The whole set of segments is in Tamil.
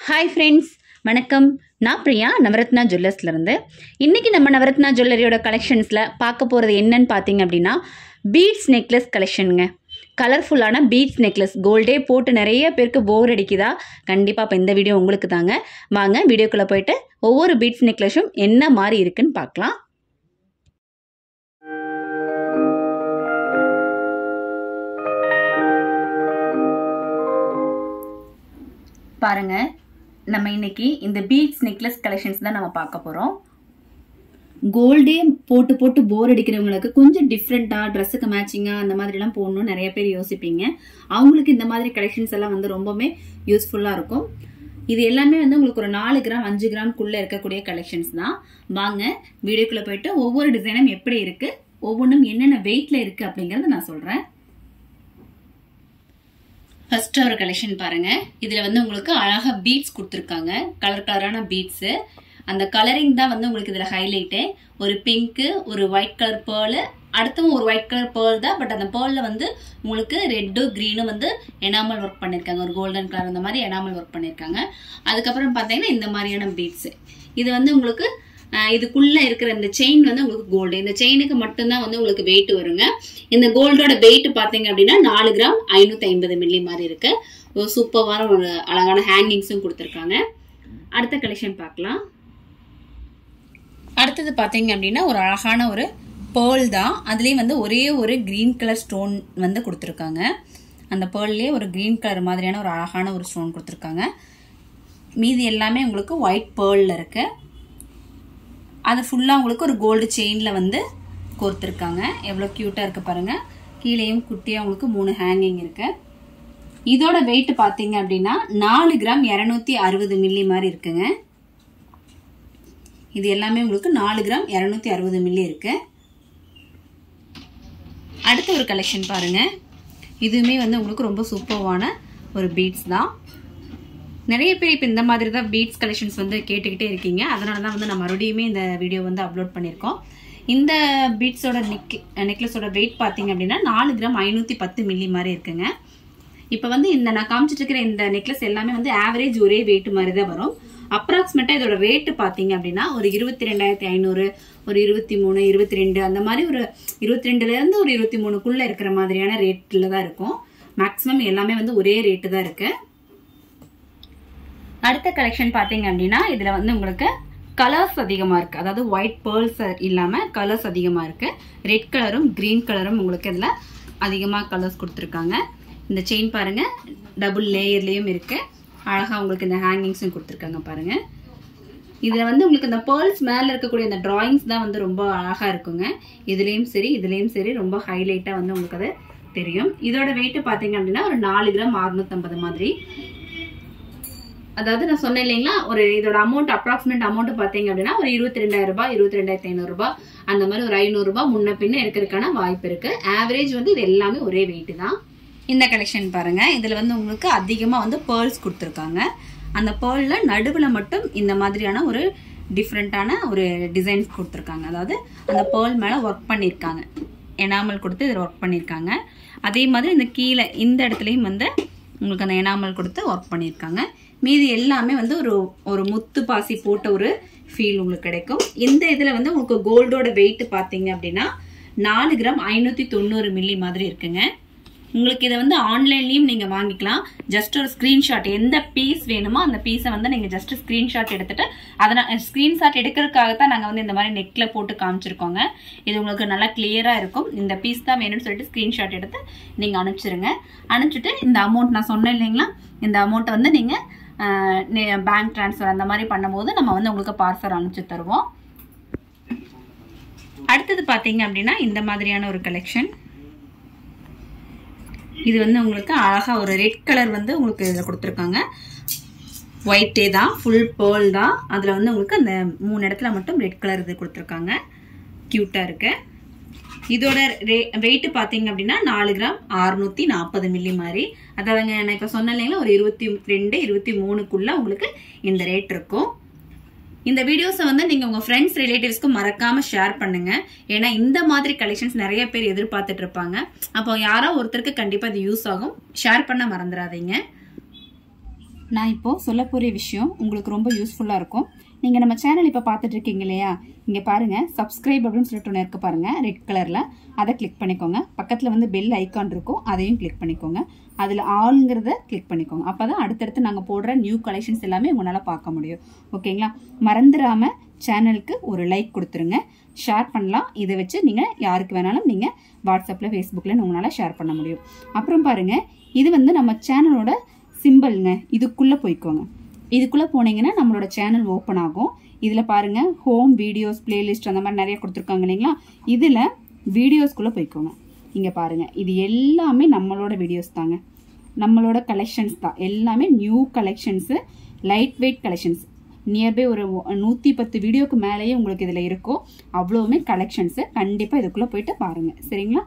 ஹாய் ஃப்ரெண்ட்ஸ் வணக்கம் நான் பிரியா நவரத்னா ஜுவல்லர்ஸ்லேருந்து இன்றைக்கி நம்ம நவரத்னா ஜுவல்லரியோட கலெக்ஷன்ஸில் பார்க்க போகிறது என்னன்னு பார்த்தீங்க அப்படின்னா பீட்ஸ் நெக்லஸ் கலெக்ஷனுங்க கலர்ஃபுல்லான பீட்ஸ் நெக்லஸ் கோல்டே போட்டு நிறைய பேருக்கு போர் அடிக்குதா கண்டிப்பாக இப்போ இந்த வீடியோ உங்களுக்கு தாங்க வாங்க வீடியோக்குள்ளே போயிட்டு ஒவ்வொரு பீட்ஸ் நெக்லஸும் என்ன மாதிரி இருக்குன்னு பார்க்கலாம் பாருங்க நம்ம இன்னைக்கு இந்த பீட்ஸ் நெக்லஸ் கலெக்ஷன்ஸ் தான் நம்ம பார்க்க போறோம் கோல்டே போட்டு போட்டு போர் அடிக்கிறவங்களுக்கு கொஞ்சம் டிஃப்ரெண்டா ட்ரெஸ்ஸுக்கு மேட்சிங்கா அந்த மாதிரிலாம் போடணும் நிறைய பேர் யோசிப்பீங்க அவங்களுக்கு இந்த மாதிரி கலெக்ஷன்ஸ் எல்லாம் வந்து ரொம்பவே யூஸ்ஃபுல்லா இருக்கும் இது எல்லாமே வந்து உங்களுக்கு ஒரு நாலு கிராம் அஞ்சு கிராம்குள்ள இருக்கக்கூடிய கலெக்ஷன்ஸ் தான் வாங்க வீடியோக்குள்ள போயிட்டு ஒவ்வொரு டிசைனும் எப்படி இருக்கு ஒவ்வொன்றும் என்னென்ன வெயிட்ல இருக்கு அப்படிங்கறத நான் சொல்றேன் ஃபர்ஸ்ட் ஒரு கலெக்ஷன் பாருங்க இதுல வந்து உங்களுக்கு அழகா பீட்ஸ் கொடுத்துருக்காங்க கலர் கலரான பீட்ஸ் அந்த கலரிங் தான் வந்து உங்களுக்கு இதுல ஹைலைட்டு ஒரு பிங்க்கு ஒரு ஒயிட் கலர் பேர்லு அடுத்தும் ஒரு ஒயிட் கலர் பேர்ல் தான் பட் அந்த பேர்ல வந்து உங்களுக்கு ரெட்டு க்ரீனும் வந்து எனாமல் ஒர்க் பண்ணியிருக்காங்க ஒரு கோல்டன் கலர் அந்த மாதிரி எனாமல் ஒர்க் பண்ணியிருக்காங்க அதுக்கப்புறம் பார்த்தீங்கன்னா இந்த மாதிரியான பீட்ஸ் இது வந்து உங்களுக்கு அஹ், இதுக்குள்ள இருக்கிற இந்த செயின் வந்து உங்களுக்கு கோல்டு இந்த செயினுக்கு மட்டும்தான் வந்து உங்களுக்கு வெயிட் வருங்க இந்த கோல்டோட வெயிட் பாத்தீங்க அப்படின்னா நாலு கிராம் ஐநூத்தி ஐம்பது மில்லி மாதிரி இருக்கு ஒரு சூப்பரான ஒரு அழகான ஹேங்கிங்ஸும் கொடுத்துருக்காங்க அடுத்த கலெக்ஷன் பார்க்கலாம் அடுத்தது பாத்தீங்க அப்படின்னா ஒரு அழகான ஒரு பேர்ல் தான் அதுலேயும் வந்து ஒரே ஒரு கிரீன் கலர் ஸ்டோன் வந்து கொடுத்துருக்காங்க அந்த பேர்ல்லே ஒரு கிரீன் கலர் மாதிரியான ஒரு அழகான ஒரு ஸ்டோன் கொடுத்துருக்காங்க மீதி எல்லாமே உங்களுக்கு ஒயிட் பேர்லில் இருக்கு அது ஃபுல்லாக உங்களுக்கு ஒரு கோல்டு செயினில் வந்து கோர்த்துருக்காங்க எவ்வளோ க்யூட்டாக இருக்கு பாருங்க கீழேயும் குட்டியாக உங்களுக்கு மூணு ஹேங்கிங் இருக்கு இதோட வெயிட் பார்த்தீங்க அப்படின்னா நாலு கிராம் இரநூத்தி அறுபது மில்லி மாதிரி இருக்குங்க இது எல்லாமே உங்களுக்கு நாலு கிராம் இரநூத்தி அறுபது மில்லி இருக்கு அடுத்த ஒரு கலெக்ஷன் பாருங்க இதுவுமே வந்து உங்களுக்கு ரொம்ப சூப்பர்வான ஒரு பீட்ஸ் தான் நிறைய பேர் இப்போ இந்த மாதிரி தான் பீட்ஸ் கலெக்ஷன்ஸ் வந்து கேட்டுக்கிட்டே இருக்கீங்க அதனால தான் வந்து நான் மறுபடியுமே இந்த வீடியோ வந்து அப்லோட் பண்ணியிருக்கோம் இந்த பீட்ஸோட நெக் நெக்லஸோட வெயிட் பார்த்தீங்க அப்படின்னா நாலு கிராம் ஐநூற்றி பத்து மில்லி மாதிரி இருக்குங்க இப்போ வந்து இந்த நான் காமிச்சிட்டு இருக்கிற இந்த நெக்லஸ் எல்லாமே வந்து ஆவரேஜ் ஒரே வெயிட் மாதிரி தான் வரும் அப்ராக்சிமேட்டாக இதோட ரேட்டு பார்த்தீங்க அப்படின்னா ஒரு இருபத்தி ரெண்டாயிரத்தி ஐநூறு ஒரு இருபத்தி மூணு இருபத்தி ரெண்டு அந்த மாதிரி ஒரு இருபத்தி ரெண்டுலேருந்து ஒரு இருபத்தி மூணுக்குள்ளே இருக்கிற மாதிரியான ரேட்டில் தான் இருக்கும் மேக்ஸிமம் எல்லாமே வந்து ஒரே ரேட்டு தான் இருக்குது அடுத்த கலெக்ஷன் பார்த்தீங்க அப்படின்னா இதில் வந்து உங்களுக்கு கலர்ஸ் அதிகமாக இருக்குது அதாவது ஒயிட் பேர்ல்ஸ் இல்லாமல் கலர்ஸ் அதிகமாக இருக்குது ரெட் கலரும் க்ரீன் கலரும் உங்களுக்கு இதில் அதிகமாக கலர்ஸ் கொடுத்துருக்காங்க இந்த செயின் பாருங்க டபுள் லேயர்லேயும் இருக்குது அழகாக உங்களுக்கு இந்த ஹேங்கிங்ஸும் கொடுத்துருக்காங்க பாருங்க இதில் வந்து உங்களுக்கு இந்த பேர்ல்ஸ் மேலே இருக்கக்கூடிய இந்த டிராயிங்ஸ் தான் வந்து ரொம்ப அழகாக இருக்குங்க இதுலேயும் சரி இதுலேயும் சரி ரொம்ப ஹைலைட்டாக வந்து உங்களுக்கு அது தெரியும் இதோட வெயிட் பார்த்தீங்க அப்படின்னா ஒரு நாலு கிராம் அறுநூத்தம்பது மாதிரி அதாவது நான் சொன்னேன் இல்லைங்களா ஒரு இதோட அமௌண்ட் அப்ராக்சிமேட் அமௌண்ட் பார்த்தீங்க அப்படின்னா ஒரு இருபத்தி ரெண்டாயிரம் ரூபாய் இருபத்தி ரெண்டாயிரத்தி ஐநூறு ரூபாய் அந்த மாதிரி ஒரு ஐநூறு ரூபாய் முன்ன பின்ன இருக்கிறதுக்கான வாய்ப்பு இருக்கு ஆவரேஜ் வந்து இது எல்லாமே ஒரே வெயிட் தான் இந்த கலெக்ஷன் பாருங்க இதுல வந்து உங்களுக்கு அதிகமா வந்து பேர்ல்ஸ் கொடுத்துருக்காங்க அந்த பேர்ல்ல நடுவுல மட்டும் இந்த மாதிரியான ஒரு டிஃப்ரெண்ட்டான ஒரு டிசைன்ஸ் கொடுத்துருக்காங்க அதாவது அந்த பேர்ல் மேல ஒர்க் பண்ணியிருக்காங்க எனாமல் கொடுத்து இதில் ஒர்க் பண்ணியிருக்காங்க அதே மாதிரி இந்த கீழே இந்த இடத்துலையும் வந்து உங்களுக்கு அந்த எனாமல் கொடுத்து ஒர்க் பண்ணியிருக்காங்க மீதி எல்லாமே வந்து ஒரு ஒரு முத்து பாசி போட்ட ஒரு ஃபீல் உங்களுக்கு கிடைக்கும் இந்த இதில் வந்து உங்களுக்கு கோல்டோட வெயிட் பார்த்தீங்க அப்படின்னா நாலு கிராம் ஐநூற்றி தொண்ணூறு மில்லி மாதிரி இருக்குங்க உங்களுக்கு இதை வந்து ஆன்லைன்லயும் நீங்க வாங்கிக்கலாம் ஜஸ்ட் ஒரு ஸ்கிரீன்ஷாட் எந்த பீஸ் வேணுமோ அந்த பீஸை வந்து நீங்க ஜஸ்ட் ஸ்கிரீன்ஷாட் எடுத்துட்டு அதனால் ஸ்கிரீன்ஷாட் எடுக்கிறதுக்காக தான் நாங்கள் வந்து இந்த மாதிரி நெக்ல போட்டு காமிச்சிருக்கோங்க இது உங்களுக்கு நல்லா கிளியரா இருக்கும் இந்த பீஸ் தான் வேணும்னு சொல்லிட்டு ஸ்கிரீன்ஷாட் எடுத்து நீங்க அனுப்பிச்சிருங்க அனுப்பிச்சிட்டு இந்த அமௌண்ட் நான் சொன்னேன் இல்லைங்களா இந்த அமௌண்ட்டை வந்து நீங்க பேங்க் ட்ரான்ஸ்ஃபர் அந்த மாதிரி பண்ணும்போது நம்ம வந்து உங்களுக்கு பார்சல் அனுப்பிச்சு தருவோம் அடுத்தது பார்த்தீங்க அப்படின்னா இந்த மாதிரியான ஒரு கலெக்ஷன் இது வந்து உங்களுக்கு அழகா ஒரு ரெட் கலர் வந்து உங்களுக்கு இதில் கொடுத்துருக்காங்க ஒயிட்டே தான் ஃபுல் பேர்ல் தான் அதில் வந்து உங்களுக்கு அந்த மூணு இடத்துல மட்டும் ரெட் கலர் இது கொடுத்துருக்காங்க க்யூட்டாக இருக்கு இதோட ரே வெயிட் பார்த்தீங்க அப்படின்னா நாலு கிராம் அறுநூத்தி நாற்பது மில்லி மாதிரி அதாவதுங்க நான் இப்போ சொன்ன இல்லைங்களா ஒரு இருபத்தி ரெண்டு இருபத்தி மூணுக்குள்ள உங்களுக்கு இந்த ரேட் இருக்கும் இந்த வீடியோஸை வந்து நீங்க உங்க ஃப்ரெண்ட்ஸ் ரிலேட்டிவ்ஸ்க்கு மறக்காம ஷேர் பண்ணுங்க ஏன்னா இந்த மாதிரி கலெக்ஷன்ஸ் நிறைய பேர் எதிர்பார்த்துட்டு இருப்பாங்க அப்போ யாரோ ஒருத்தருக்கு கண்டிப்பா இது யூஸ் ஆகும் ஷேர் பண்ண மறந்துடாதீங்க நான் இப்போது சொல்ல போகிற விஷயம் உங்களுக்கு ரொம்ப யூஸ்ஃபுல்லாக இருக்கும் நீங்கள் நம்ம சேனல் இப்போ பார்த்துட்டு இருக்கீங்க இல்லையா இங்கே பாருங்கள் சப்ஸ்கிரைப் அப்படின்னு சொல்லிட்டு ஒன்று இருக்கு பாருங்கள் ரெட் கலரில் அதை கிளிக் பண்ணிக்கோங்க பக்கத்தில் வந்து பெல் ஐக்கான் இருக்கும் அதையும் கிளிக் பண்ணிக்கோங்க அதில் ஆளுங்கிறத கிளிக் பண்ணிக்கோங்க அப்போ தான் அடுத்தடுத்து நாங்கள் போடுற நியூ கலெக்ஷன்ஸ் எல்லாமே உங்களால் பார்க்க முடியும் ஓகேங்களா மறந்துடாமல் சேனலுக்கு ஒரு லைக் கொடுத்துருங்க ஷேர் பண்ணலாம் இதை வச்சு நீங்கள் யாருக்கு வேணாலும் நீங்கள் வாட்ஸ்அப்பில் ஃபேஸ்புக்கில் உங்களால் ஷேர் பண்ண முடியும் அப்புறம் பாருங்கள் இது வந்து நம்ம சேனலோட சிம்பிள்ங்க இதுக்குள்ளே போய்க்கோங்க இதுக்குள்ளே போனீங்கன்னா நம்மளோட சேனல் ஓப்பன் ஆகும் இதில் பாருங்கள் ஹோம் வீடியோஸ் பிளேலிஸ்ட் அந்த மாதிரி நிறைய கொடுத்துருக்காங்க இல்லைங்களா இதில் வீடியோஸ்குள்ளே போய்க்கோங்க இங்கே பாருங்கள் இது எல்லாமே நம்மளோட வீடியோஸ் தாங்க நம்மளோட கலெக்ஷன்ஸ் தான் எல்லாமே new collections light weight collections nearby ஒரு நூற்றி பத்து வீடியோக்கு மேலேயே உங்களுக்கு இதில் இருக்கும் அவ்வளோவுமே கலெக்ஷன்ஸு கண்டிப்பாக இதுக்குள்ளே போயிட்டு பாருங்கள் சரிங்களா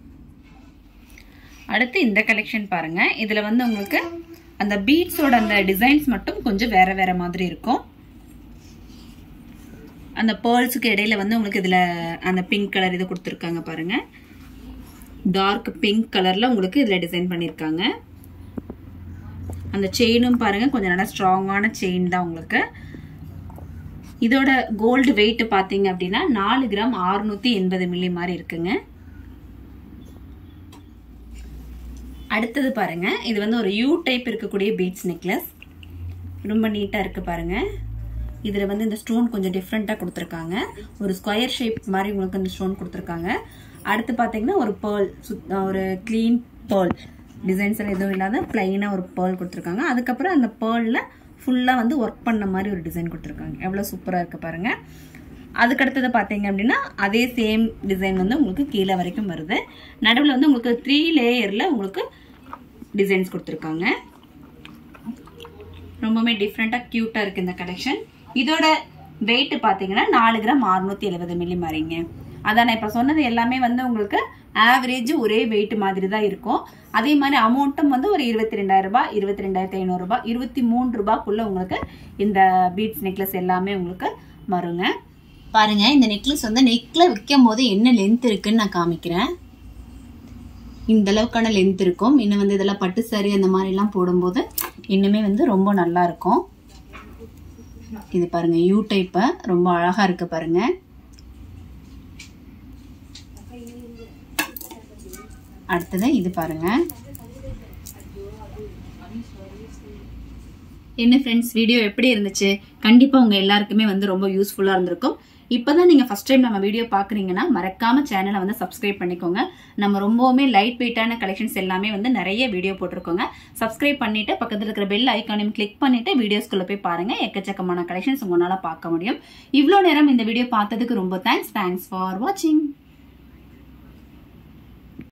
அடுத்து இந்த கலெக்ஷன் பாருங்க இதுல வந்து உங்களுக்கு அந்த பீட்ஸோட அந்த டிசைன்ஸ் மட்டும் கொஞ்சம் வேற வேற மாதிரி இருக்கும் அந்த பேர்ல்ஸுக்கு இடையில வந்து உங்களுக்கு இதுல அந்த பிங்க் கலர் இது கொடுத்துருக்காங்க பாருங்க டார்க் பிங்க் கலர்ல உங்களுக்கு இதுல டிசைன் பண்ணிருக்காங்க அந்த செயினும் பாருங்க கொஞ்சம் நல்லா ஸ்ட்ராங்கான செயின் தான் உங்களுக்கு இதோட கோல்டு வெயிட் பாத்தீங்க அப்படின்னா நாலு கிராம் அறுநூத்தி எண்பது மில்லி மாதிரி இருக்குங்க அடுத்தது பாருங்க இது வந்து ஒரு யூ டைப் இருக்கக்கூடிய பீட்ஸ் நெக்லஸ் ரொம்ப நீட்டாக இருக்கு பாருங்க இதில் வந்து இந்த ஸ்டோன் கொஞ்சம் டிஃப்ரெண்ட்டாக கொடுத்துருக்காங்க ஒரு ஸ்கொயர் ஷேப் மாதிரி உங்களுக்கு இந்த ஸ்டோன் கொடுத்துருக்காங்க அடுத்து பார்த்தீங்கன்னா ஒரு பேர்ல் ஒரு க்ளீன் பேர்ல் டிசைன்ஸ் எல்லாம் எதுவும் இல்லாத பிளைனாக ஒரு பேர்ல் கொடுத்துருக்காங்க அதுக்கப்புறம் அந்த பேர்லில் ஃபுல்லாக வந்து ஒர்க் பண்ண மாதிரி ஒரு டிசைன் கொடுத்துருக்காங்க எவ்வளோ சூப்பராக இருக்குது பாருங்கள் அதுக்கடுத்தது பார்த்தீங்க அப்படின்னா அதே சேம் டிசைன் வந்து உங்களுக்கு கீழே வரைக்கும் வருது நடுவில் வந்து உங்களுக்கு த்ரீ லேயரில் உங்களுக்கு டிசைன்ஸ் கொடுத்துருக்காங்க ரொம்பவுமே டிஃப்ரெண்ட்டாக க்யூட்டாக இருக்குது இந்த கலெக்ஷன் இதோட வெயிட் பார்த்தீங்கன்னா நாலு கிராம் அறுநூத்தி எழுபது மில்லி மாதிரிங்க அதான் நான் இப்போ சொன்னது எல்லாமே வந்து உங்களுக்கு ஆவரேஜ் ஒரே வெயிட் மாதிரி தான் இருக்கும் அதே மாதிரி அமௌண்ட்டும் வந்து ஒரு இருபத்தி ரெண்டாயிரம் ரூபாய் இருபத்தி ரெண்டாயிரத்தி ஐநூறுரூபா இருபத்தி மூணு ரூபாய்க்குள்ள உங்களுக்கு இந்த பீட்ஸ் நெக்லஸ் எல்லாமே உங்களுக்கு வருங்க பாருங்க இந்த நெக்லஸ் வந்து நெக்ல விற்கும் போது என்ன லென்த் இருக்குன்னு நான் காமிக்கிறேன் இந்த அளவுக்கான லென்த் இருக்கும் இன்னும் வந்து இதெல்லாம் பட்டு சாரி அந்த மாதிரி எல்லாம் போடும்போது இன்னுமே வந்து ரொம்ப நல்லா இருக்கும் இது பாருங்க யூ டைப்ப ரொம்ப அழகா இருக்கு பாருங்க அடுத்தது இது பாருங்க என்ன ஃப்ரெண்ட்ஸ் வீடியோ எப்படி இருந்துச்சு கண்டிப்பாக உங்கள் எல்லாருக்குமே வந்து ரொம்ப யூஸ்ஃபுல்லாக இருந்திருக்கும் இப்போ தான் நீங்கள் ஃபஸ்ட் டைம் நம்ம வீடியோ பார்க்குறீங்கன்னா மறக்காம சேனலை வந்து சப்ஸ்கிரைப் பண்ணிக்கோங்க நம்ம ரொம்பவுமே லைட் வெயிட்டான கலெக்ஷன்ஸ் எல்லாமே வந்து நிறைய வீடியோ போட்டிருக்கோங்க சப்ஸ்கிரைப் பண்ணிட்டு பக்கத்தில் இருக்கிற பெல் ஐக்கானையும் கிளிக் பண்ணிட்டு வீடியோஸ்குள்ளே போய் பாருங்க எக்கச்சக்கமான கலெக்ஷன்ஸ் உங்களால் பார்க்க முடியும் இவ்வளோ நேரம் இந்த வீடியோ பார்த்ததுக்கு ரொம்ப தேங்க்ஸ் தேங்க்ஸ் ஃபார் வாட்சிங்